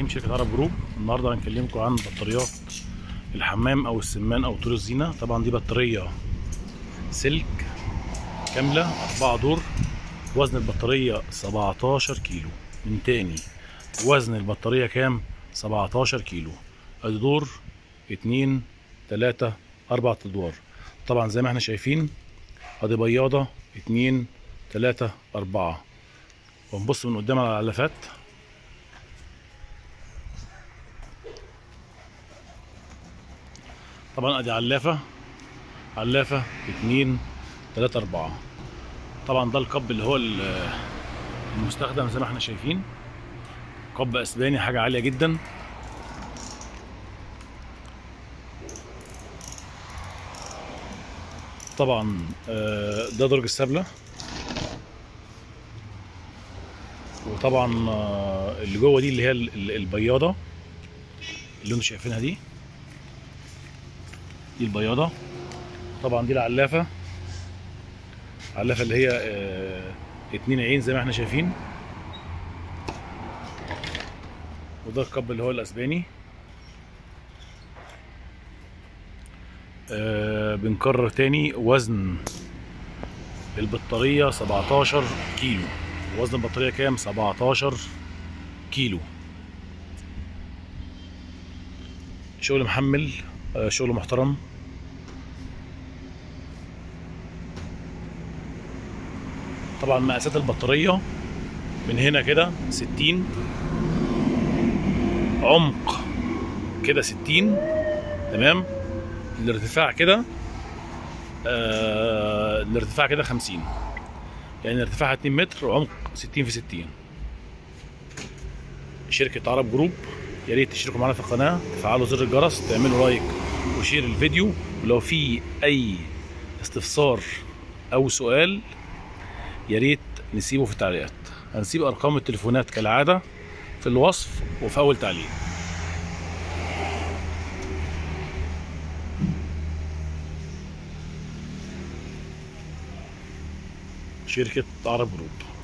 من شركه عرب جروب النهارده هنكلمكم عن بطاريات الحمام او السمان او طول الزينه طبعا دي بطاريه سلك كامله أربعة دور وزن البطاريه 17 كيلو من تاني وزن البطاريه كام 17 كيلو ادي دور اتنين تلاتة أربع أدوار طبعا زي ما احنا شايفين ادي بياضة اتنين تلاتة أربعة ونبص من قدام على العلافات طبعا ادي علافة علافة اتنين تلاتة أربعة طبعا ده القب اللي هو ال- المستخدم زي ما احنا شايفين قب اسباني حاجة عالية جدا طبعا آه، ده درج السبلة وطبعا آه، اللي جوه دي اللي هي ال- ال- البياضة اللي انتوا شايفينها دي دي البياضة طبعا دي العلافة العلافة اللي هي آه، اتنين عين زي ما احنا شايفين وده الكب اللي هو الاسباني آه بنكرر تاني وزن البطارية 17 كيلو وزن البطارية كام 17 كيلو شغل محمل آه شغل محترم طبعا مقاسات البطارية من هنا كده 60 عمق كده 60 تمام الارتفاع كده آه الارتفاع كده 50 يعني ارتفاعها 2 متر وعمق 60 في 60 شركة عرب جروب يا ريت تشتركوا معانا في القناة تفعلوا زر الجرس تعملوا لايك وشير الفيديو ولو في أي استفسار أو سؤال يا ريت نسيبه في التعليقات هنسيب أرقام التليفونات كالعادة في الوصف وفي أول تعليق شركة عرب جروب